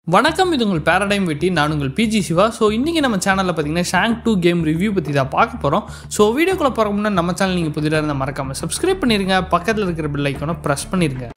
வணக்கம் இது உங்கள் பேரடைம் வெட்டி நான் உங்கள் பிஜி சிவா ஸோ இன்றைக்கி நம்ம சேனலில் பார்த்தீங்கன்னா ஷாங்க் டூ கேம் ரிவ்யூ பற்றி தான் பார்க்க போகிறோம் ஸோ வீடியோக்குள்ளே போகிற முன்னாடி நம்ம சேனல் நீங்கள் புதிதாக இருந்தால் மறக்காமல் சப்ஸ்கிரைப் பண்ணிடுங்க பக்கத்தில் இருக்கிற பில் ஐக்கானை ப்ரெஸ் பண்ணிடுங்க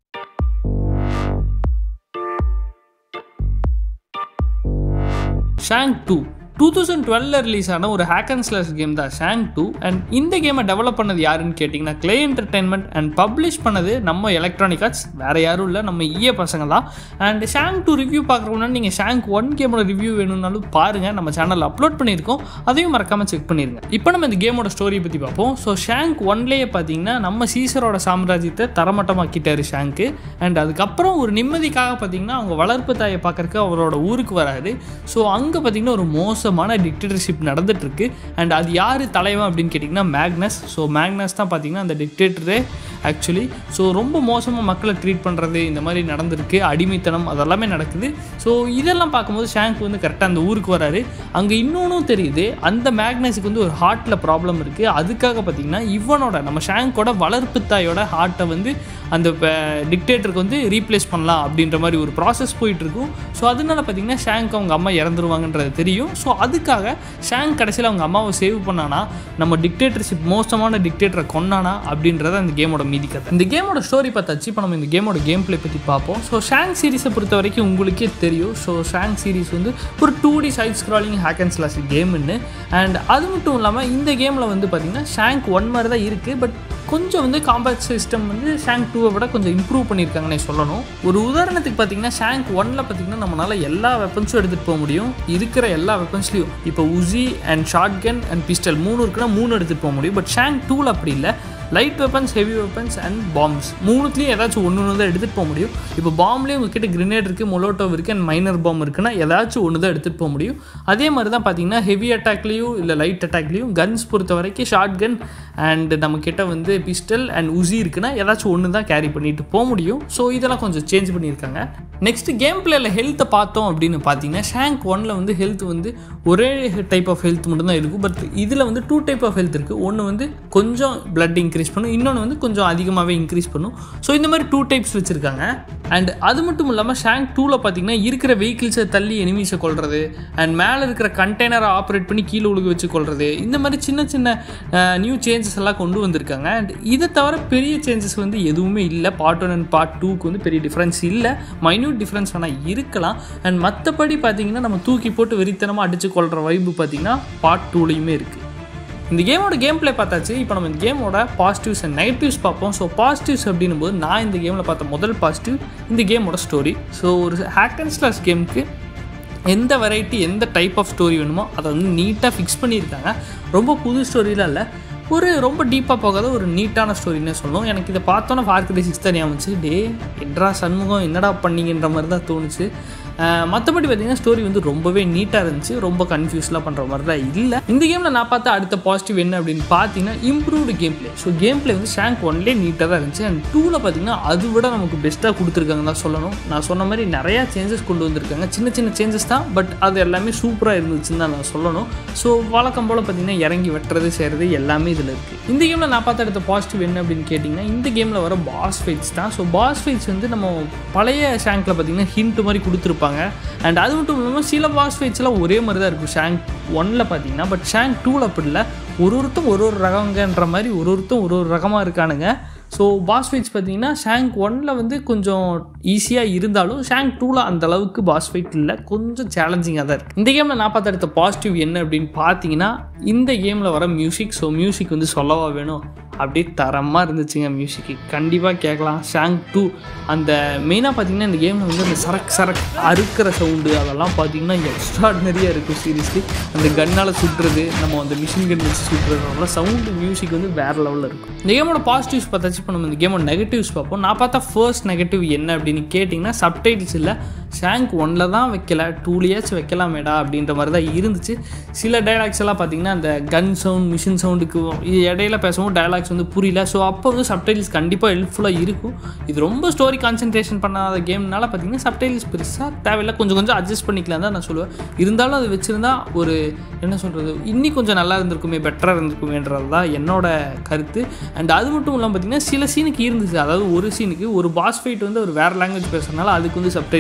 ஷாங்க் டூ டூ தௌசண்ட் டுவெல்ல ரிலீஸ் ஆன ஒரு ஹேக் அண்ட் ஸ்லாஷ் கேம் தான் ஷாங் டூ அண்ட் இந்த கேமை டெவலப் பண்ணது யாருன்னு கேட்டிங்கன்னா கிளே என்டர்டைன்மெண்ட் அண்ட் பப்ளிஷ் பண்ணது நம்ம எலக்ட்ரானிக் ஆர்ட்ஸ் வேறு யாரும் இல்லை நம்ம ஈய பசங்க தான் அண்ட் ஷாங் டூ ரிவ்யூ பார்க்குறோம்னா நீங்கள் ஷாங்க் ஒன் கேமோட ரிவ்யூ வேணும்னாலும் பாருங்கள் நம்ம சேனலில் அப்லோட் பண்ணியிருக்கோம் அதையும் மறக்காமல் செக் பண்ணிடுங்க இப்போ நம்ம இந்த கேமோட ஸ்டோரி பற்றி பார்ப்போம் ஸோ ஷாங்க் ஒன்லேயே பார்த்தீங்கன்னா நம்ம சீசரோட சாம்ராஜ்யத்தை தரமட்டமாக்கிட்டாரு ஷாங்க்கு அண்ட் அதுக்கப்புறம் ஒரு நிம்மதிக்காக பார்த்தீங்கன்னா அவங்க வளர்ப்பு தாயை பார்க்கறக்கு அவரோட ஊருக்கு வராரு ஸோ அங்கே பார்த்தீங்கன்னா ஒரு மோசமான டிக்டேட்டர்ஷிப் நடந்துட்டு இருக்கு அண்ட் அது யார் தலைவன் அப்படின்னு கேட்டிங்கன்னா மேக்னஸ் ஸோ மேக்னஸ் தான் பார்த்தீங்கன்னா அந்த டிக்டேட்டரே ஆக்சுவலி ஸோ ரொம்ப மோசமாக மக்களை ட்ரீட் பண்ணுறது இந்த மாதிரி நடந்திருக்கு அடிமைத்தனம் அதெல்லாமே நடக்குது ஸோ இதெல்லாம் பார்க்கும்போது ஷாங்க் வந்து கரெக்டாக அந்த ஊருக்கு வராரு அங்கே இன்னொன்றும் தெரியுது அந்த மேக்னஸுக்கு வந்து ஒரு ஹார்ட்டில் ப்ராப்ளம் இருக்குது அதுக்காக பார்த்தீங்கன்னா இவனோட நம்ம ஷாங்கோட வளர்ப்பு தாயோட ஹார்ட்டை வந்து அந்த டிக்டேட்டருக்கு வந்து ரீப்ளேஸ் பண்ணலாம் அப்படின்ற மாதிரி ஒரு ப்ராசஸ் போயிட்டுருக்கும் ஸோ அதனால பார்த்தீங்கன்னா ஷாங்க் அவங்க அம்மா இறந்துருவாங்கன்றது தெரியும் ஸோ அதுக்காக ஷாங்க் கடைசியில் அவங்க அம்மாவை சேவ் பண்ணானா நம்ம டிக்டேட்டர்ஷிப் மோசமான டிக்டேட்டரை கொண்டானா அப்படின்றத அந்த கேமோட மீதி கதை இந்த கேமோட ஸ்டோரி பார்த்தாச்சு இப்போ நம்ம இந்த கேமோட கேம் ப்ளே பற்றி பார்ப்போம் ஸோ ஷாங்க் சீரிஸை பொறுத்த வரைக்கும் உங்களுக்கே தெரியும் ஸோ ஷாங்க் சீரிஸ் வந்து ஒரு two D side scrolling hack and slash கேம்னு அண்ட் அது மட்டும் இல்லாமல் இந்த கேமில் வந்து பார்த்திங்கன்னா ஷாங்க் ஒன் மாதிரி தான் இருக்குது பட் கொஞ்சம் வந்து காம்பேக்ட் சிஸ்டம் வந்து ஷாங்க் டூவை விட கொஞ்சம் இம்ப்ரூவ் பண்ணியிருக்காங்கன்னே சொல்லணும் ஒரு உதாரணத்துக்கு பார்த்தீங்கன்னா ஷாங்க் ஒன்ல பார்த்தீங்கன்னா நம்மளால் எல்லா வெப்பன்ஸும் எடுத்துகிட்டு போக முடியும் இருக்கிற எல்லா வெப்பன்ஸ்லையும் இப்போ Uzi and short gun and pistol மூணு இருக்குன்னா மூணு எடுத்துகிட்டு போக முடியும் பட் ஷாங்க் டூவில் அப்படி இல்லை light weapons heavy weapons and bombs மூணுத்துலேயும் ஏதாச்சும் ஒன்று ஒன்று தான் எடுத்துகிட்டு போக முடியும் இப்போ பாம்லேயும் உங்ககிட்ட கிரினேட் இருக்குது மொலோட்டோவ் இருக்குது அண்ட் மைனர் பாம் இருக்குன்னா ஏதாச்சும் ஒன்று தான் எடுத்துகிட்டு போக முடியும் அதே மாதிரி தான் பார்த்தீங்கன்னா ஹெவி அட்டாக்லேயும் இல்லை லைட் அட்டாக்லேயும் கன்ஸ் பொறுத்த வரைக்கும் ஷார்ட் கன் அண்ட் நம்மக்கிட்ட வந்து பிஸ்டல் அண்ட் உசி இருக்குன்னா ஏதாச்சும் ஒன்று தான் கேரி பண்ணிட்டு போக முடியும் ஸோ இதெல்லாம் கொஞ்சம் சேஞ்ச் பண்ணியிருக்காங்க நெக்ஸ்ட் கேம் பிளேயில் ஹெல்த்தை பார்த்தோம் அப்படின்னு பார்த்தீங்கன்னா ஷாங்க் ஒனில் வந்து ஹெல்த் வந்து ஒரே டைப் ஆஃப் ஹெல்த் மட்டும்தான் இருக்கும் பட் இதில் வந்து டூ டைப் ஆஃப் ஹெல்த் இருக்குது ஒன்று வந்து கொஞ்சம் பிளட் இன்க்ரீஸ் பண்ணும் இன்னொன்று வந்து கொஞ்சம் அதிகமாகவே இன்க்ரீஸ் பண்ணும் ஸோ இந்த மாதிரி டூ டைப்ஸ் வச்சுருக்காங்க அண்ட் அது மட்டும் இல்லாமல் ஷாங்க் டூவில் பார்த்தீங்கன்னா இருக்கிற வெஹிக்கிள்ஸை தள்ளி எனிமீஸை கொள்வது அண்ட் மேலே இருக்கிற கண்டெய்னரை ஆப்ரேட் பண்ணி கீழே உழுக வச்சு கொள்வது இந்த மாதிரி சின்ன சின்ன நியூ சேஞ்சஸ் எல்லாம் கொண்டு வந்திருக்காங்க அண்ட் இதை தவிர பெரிய சேஞ்சஸ் வந்து எதுவுமே இல்லை பார்ட் ஒன் அண்ட் பார்ட் டூக்கு வந்து பெரிய டிஃப்ரென்ஸ் இல்லை மைன்யூட் டிஃப்ரென்ஸ் வேணால் இருக்கலாம் அண்ட் மற்றபடி பார்த்தீங்கன்னா நம்ம தூக்கி போட்டு வெறித்தனமாக அடித்து கொள்கிற வைப்பு பார்த்தீங்கன்னா பார்ட் டூலேயுமே இருக்குது இந்த கேமோட கேம் பிளே பார்த்தாச்சு இப்போ நம்ம இந்த கேமோட பாசிட்டிவ்ஸ் அண்ட் நெகட்டிவ்ஸ் பார்ப்போம் ஸோ பாசிட்டிவ்ஸ் அப்படின்னும் போது நான் இந்த கேமில் பார்த்த முதல் பாசிட்டிவ் இந்த கேமோட ஸ்டோரி ஸோ ஒரு ஹேக் அண்ட் ஸ்லாஸ் கேமுக்கு எந்த வெரைட்டி எந்த டைப் ஆஃப் ஸ்டோரி வேணுமோ அதை வந்து நீட்டாக ஃபிக்ஸ் பண்ணியிருக்காங்க ரொம்ப புது ஸ்டோரிலாம் இல்லை ஒரு ரொம்ப டீப்பாக போகாத ஒரு நீட்டான ஸ்டோரின்னே சொல்லணும் எனக்கு இதை பார்த்தோன்னே ஃபார்க் டே சிக்ஸ் தான் ஞாபகம் டே என்றா சண்முகம் என்னடா பண்ணீங்கன்ற மாதிரி தான் தோணுச்சு மற்றபடி பார்த்தீங்கன்னா ஸ்டோரி வந்து ரொம்பவே நீட்டாக இருந்துச்சு ரொம்ப கன்ஃபியூஸ்லாம் பண்ணுற மாதிரி தான் இல்லை இந்த கேமில் நான் பார்த்த அடுத்த பாசிட்டிவ் என்ன அப்படின்னு பார்த்தீங்கன்னா improved game play so game play வந்து ஷாங்க் ஒன்லேயே நீட்டாக தான் இருந்துச்சு அண்ட் டூவில் பார்த்தீங்கன்னா அது விட நமக்கு பெஸ்ட்டாக கொடுத்துருக்காங்க தான் சொல்லணும் நான் சொன்ன மாதிரி நிறையா சேஞ்சஸ் கொண்டு வந்திருக்காங்க சின்ன சின்ன சேஞ்சஸ் தான் பட் அது எல்லாமே சூப்பராக இருந்துச்சுன்னு தான் நான் சொல்லணும் ஸோ வழக்கம் போல் பார்த்தீங்கன்னா இறங்கி வெட்டுறது செய்கிறது எல்லாமே இதில் இருக்குது இந்த கேமில் நான் பார்த்த அடுத்த பாசிட்டிவ் என்ன அப்படின்னு கேட்டிங்கன்னா இந்த கேமில் வர பாஸ் ஃபைட்ஸ் தான் ஸோ பாஸ் ஃபைட்ஸ் வந்து நம்ம பழைய ஷாங்கில் பார்த்தீங்கன்னா ஹிண்ட் மாதிரி கொடுத்துருப்பாங்க அண்ட் அது மட்டும் இல்லாமல் சில பாஸ் ஃபைட்ஸ்லாம் ஒரே மாதிரி தான் இருக்கும் ஷாங்க் ஒனில் பார்த்தீங்கன்னா பட் ஷாங்க் டூவில் அப்படி இல்லை ஒரு ஒருத்தம் ஒரு ஒரு ரகங்கன்ற மாதிரி ஒரு ஒருத்தம் ஒரு ஒரு ரகமாக இருக்கானுங்க ஸோ பாஸ் ஃபைட்ஸ் பார்த்தீங்கன்னா ஷாங்க் ஒனில் வந்து கொஞ்சம் ஈஸியாக இருந்தாலும் ஷாங்க் டூவில் அந்த அளவுக்கு பாஸ் ஃபைட் இல்லை கொஞ்சம் சேலஞ்சிங்காக தான் இருக்குது இந்த கேமில் நான் பார்த்த அடுத்த பாசிட்டிவ் என்ன அப்படின்னு பார்த்தீங்கன்னா இந்த கேமில் வர மியூசிக் ஸோ மியூசிக் வந்து சொல்லவா வேணும் அப்படியே தரமாக இருந்துச்சுங்க மியூசிக்கு கண்டிப்பாக கேட்கலாம் ஷாங் டூ அந்த மெயினாக பார்த்தீங்கன்னா இந்த கேமில் வந்து அந்த சரக் சரக் அறுக்கிற சவுண்டு அதெல்லாம் பார்த்தீங்கன்னா எக்ஸ்ட்ராடினரியாக இருக்கும் சீரியஸ்லி அந்த கன்னால் சுட்டுறது நம்ம அந்த மிஷின் கன் வச்சு சுட்டுறது அதெல்லாம் சவுண்டு மியூசிக் வந்து வேறு லெவலில் இருக்கும் இந்த கேமோட பாசிட்டிவ்ஸ் பார்த்தாச்சு இப்போ நம்ம இந்த கேமோட நெகட்டிவ்ஸ் பார்ப்போம் நான் பார்த்தா ஃபர்ஸ்ட் நெகட்டிவ் என்ன அப்படின்னு கேட்டிங்கன்னா சப்டைட்டில்ஸ் இல்லை ஷாங்க் ஒன்னில் தான் வைக்கல டூலியாச்சும் வைக்கலாமேடா அப்படின்ற மாதிரி தான் இருந்துச்சு சில டைலாக்ஸ் எல்லாம் பார்த்தீங்கன்னா அந்த கன் சவுண்ட் மிஷின் சவுண்டுக்கு இடையில பேசவும் டைலாக்ஸ் வந்து புரியல ஸோ அப்போ வந்து சப்டைட்டில்ஸ் கண்டிப்பாக ஹெல்ப்ஃபுல்லாக இருக்கும் இது ரொம்ப ஸ்டோரி கான்சன்ட்ரேஷன் பண்ணாத கேம்னால பார்த்தீங்கன்னா சப்டைட்டில்ஸ் பெருசாக தேவையில்லை கொஞ்சம் கொஞ்சம் அட்ஜஸ்ட் பண்ணிக்கலாம் தான் நான் சொல்லுவேன் இருந்தாலும் அது வச்சுருந்தா ஒரு என்ன சொல்கிறது இன்னி கொஞ்சம் நல்லா இருந்திருக்குமே பெட்டராக இருந்திருக்குமேன்றது தான் என்னோட கருத்து அண்ட் அது மட்டும் இல்லாமல் பார்த்தீங்கன்னா சில சீனுக்கு இருந்துச்சு அதாவது ஒரு சீனுக்கு ஒரு பாஸ் ஃபைட் வந்து ஒரு வேறு லாங்குவேஜ் பேசுறதுனால அதுக்கு வந்து சப்டைட்டில் வச்சாங்க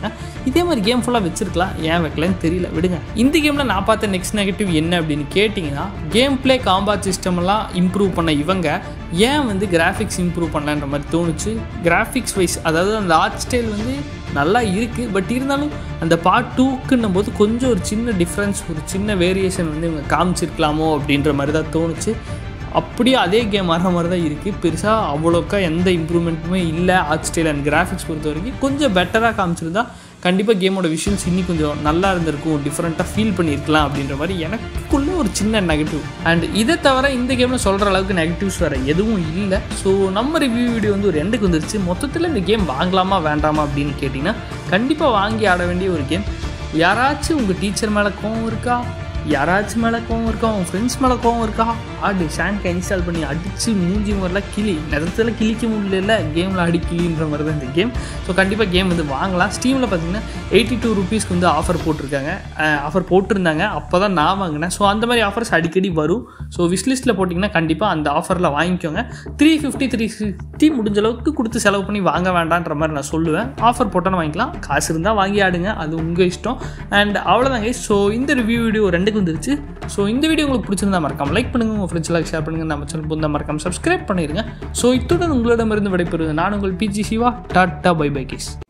வச்சுருக்காங்க இதே மாதிரி கேம் ஃபுல்லாக வச்சிருக்கலாம் ஏன் வைக்கலன்னு தெரியல விடுங்க இந்த கேமில் நான் பார்த்த நெக்ஸ்ட் நெகட்டிவ் என்ன அப்படின்னு கேட்டிங்கன்னா கேம் ப்ளே காம்பாட் சிஸ்டமெல்லாம் இம்ப்ரூவ் பண்ண இவங்க ஏன் வந்து கிராஃபிக்ஸ் இம்ப்ரூவ் பண்ணலன்ற மாதிரி தோணுச்சு கிராஃபிக்ஸ் வைஸ் அதாவது அந்த ஆர்ட் ஸ்டைல் வந்து நல்லா இருக்குது பட் இருந்தாலும் அந்த பார்ட் டூக்குன்னும் போது கொஞ்சம் ஒரு சின்ன டிஃப்ரென்ஸ் ஒரு சின்ன வேரியேஷன் வந்து இவங்க காமிச்சிருக்கலாமோ அப்படின்ற மாதிரி தான் தோணுச்சு அப்படியே அதே கேம் வர மாதிரி தான் இருக்குது பெருசாக அவ்வளோக்கா எந்த இம்ப்ரூவ்மெண்ட்டுமே இல்லை ஆர்ட் ஸ்டைல் அண்ட் கிராஃபிக்ஸ் பொறுத்த வரைக்கும் கொஞ்சம் பெட்டராக காமிச்சிருந்தா கண்டிப்பாக கேமோட விஷன்ஸ் இன்னும் கொஞ்சம் நல்லா இருந்திருக்கும் டிஃப்ரெண்ட்டாக ஃபீல் பண்ணியிருக்கலாம் அப்படின்ற மாதிரி எனக்குள்ள ஒரு சின்ன நெகட்டிவ் அண்ட் இதை தவிர இந்த கேமில் சொல்கிற அளவுக்கு நெகட்டிவ்ஸ் வேறு எதுவும் இல்லை ஸோ நம்ம ரிவ்யூ வீடியோ வந்து ஒரு எண்டுக்கு வந்துருச்சு மொத்தத்தில் இந்த கேம் வாங்கலாமா வேண்டாமா அப்படின்னு கேட்டிங்கன்னா கண்டிப்பாக வாங்கி ஆட வேண்டிய ஒரு கேம் யாராச்சும் உங்கள் டீச்சர் மேலே கோவம் இருக்கா யாராச்சும் மேலே கோவம் இருக்கா உன் ஃப்ரெண்ட்ஸ் மேலே கோவம் இருக்கா ஆடு ஷாங்கை இன்ஸ்டால் பண்ணி அடித்து மூஞ்சி மாதிரிலாம் கிளி நிறத்தில் கிழிக்க முடியல கேமில் அடி கிளின்ற மாதிரி தான் இந்த கேம் ஸோ கண்டிப்பாக கேம் வந்து வாங்கலாம் ஸ்டீமில் பார்த்தீங்கன்னா எயிட்டி டூ ருபீஸ்க்கு வந்து ஆஃபர் போட்டிருக்காங்க ஆஃபர் போட்டிருந்தாங்க அப்போ தான் நான் வாங்கினேன் ஸோ அந்த மாதிரி ஆஃபர்ஸ் அடிக்கடி வரும் ஸோ விஷ்லிஸ்ட்டில் போட்டிங்கன்னா கண்டிப்பாக அந்த ஆஃபரில் வாங்கிக்கோங்க த்ரீ ஃபிஃப்டி த்ரீ ஃபிஃப்டி முடிஞ்ச அளவுக்கு கொடுத்து செலவு பண்ணி வாங்க வேண்டான்ற மாதிரி நான் சொல்லுவேன் ஆஃபர் போட்டாலும் வாங்கிக்கலாம் காசு இருந்தால் வாங்கி ஆடுங்க அது உங்கள் இஷ்டம் அண்ட் அவ்வளோதாங்க ஸோ இந்த ரிவ்யூ வீடியோ ரெண்டுக்கு வந்துருச்சு ஸோ இந்த வீடியோ உங்களுக்கு பிடிச்சிருந்தா மறக்காம லைக் பண்ணுங்கள் உங்கள் ஃப்ரெண்ட்ஸ் எல்லாம் ஷேர் பண்ணுங்கள் நம்ம சேனல் புந்தா மறக்காம சப்ஸ்கிரைப் பண்ணிடுங்க ஸோ இத்துடன் உங்களிடமிருந்து விடைபெறுவது நான் உங்கள் PG Shiva tata bye bye case